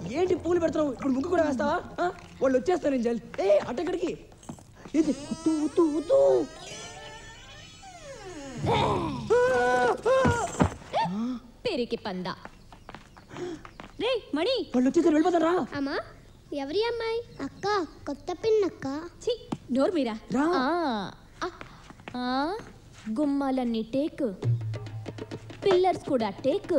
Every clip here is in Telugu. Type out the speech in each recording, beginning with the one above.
ఏంటి పూలు పెడతావు ఇప్పుడు ముగ్గు కూడా వేస్తావా ఆ? వాళ్ళు వచ్చేస్తారు ఏంజల్ ఏ అట్టక్కడికి ఇది ఉత్తు ఉత్తు ఉత్తు పెరికి పంద రే మణి వాళ్ళు వచ్చేసారు వెళ్ళిపోతారా అమ్మా ఎవరి అమ్మాయి అక్క కొత్త పిన్నక్క ఛీ నోరు మీరా రా ఆ, ఆ, ఆ, గుమ్మాలన్నీ టేక్ పిల్లర్స్ కూడా టేక్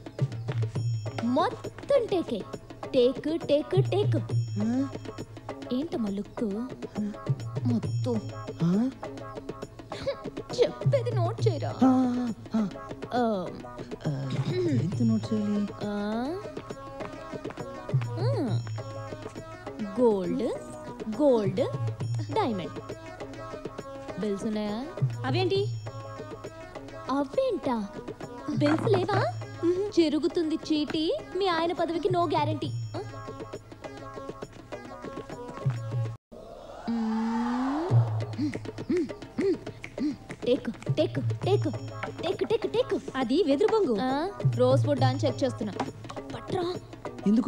మొత్తం టేకే టేక్ టేక్ టేక్ ఏంటమ్మా లుక్ మొత్తం ఆ? చెప్పేది నోట్ చేయరా ఆ, ఆ, ఆ, ఆ, ఎంత నోట్ చేయాలి ఆ, ఆ. గోల్డ్ గోల్డ్ డైమండ్ బిల్స్ ఉన్నాయా అవేంటి అవేంటా బిల్స్ లేవా చెరుగుతుంది చీటీ మీ ఆయన పదవికి no guarantee teak teak teak teak teak teak అది వెదురు బొంగు రోజ్ వుడ్ అని చెక్ చేస్తున్నా పట్రా ఎందుకు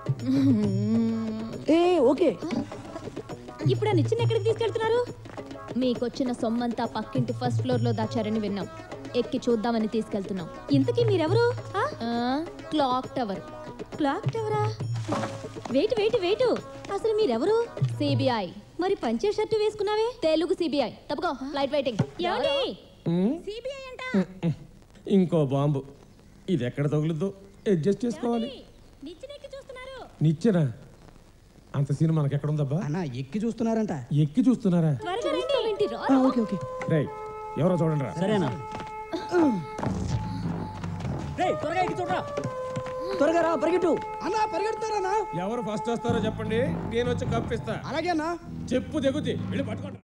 ఏ ఓకే ఇప్పుడు ఆ నిచ్చెన ఎక్కడికి తీసుకెళ్తున్నారు మీకొచ్చిన సొమ్మంతా పక్కింటి ఫస్ట్ ఫ్లోర్ లో దాచారని విన్నాం ఎక్కి చూద్దామని తీసుకెళ్తున్నాం ఇంతకీ మీరెవరు ఆ? ఆ, క్లాక్ టవర్ క్లాక్ టవరా వెయిట్ వెయిట్ వెయిట్ అసలు మీరెవరు సిబిఐ మరి పంచే షర్టు వేసుకున్నావే తెలుగు సిబిఐ తప్పుకో ఫ్లైట్ వెయిటింగ్ ఏమండి ఉమ్, సిబిఐ అంట ఇంకో బాంబు ఇది ఎక్కడ తగులుద్దో అడ్జస్ట్ చేసుకోవాలి నిచ్చెన ఎక్కి చూస్తున్నారు నిచ్చెనా అంత సీన్ మనకి ఎక్కడ ఉందబ్బా అన్న ఎక్కి చూస్తున్నారంట ఎక్కి చూస్తున్నారా త్వరగా రండి చూస్తావేంటి రా? ఆ, ఓకే ఓకే రే ఎవరో చూడండి రా సరేనా త్వరగా రా పరిగెట్టు అన్నా పరిగెడతారన్నా ఎవరు ఫస్ట్ వస్తారో చెప్పండి నేను వచ్చి కప్పిస్తా అలాగే అన్నా చెప్పు తెగుద్ది వెళ్ళి పట్టుకోండి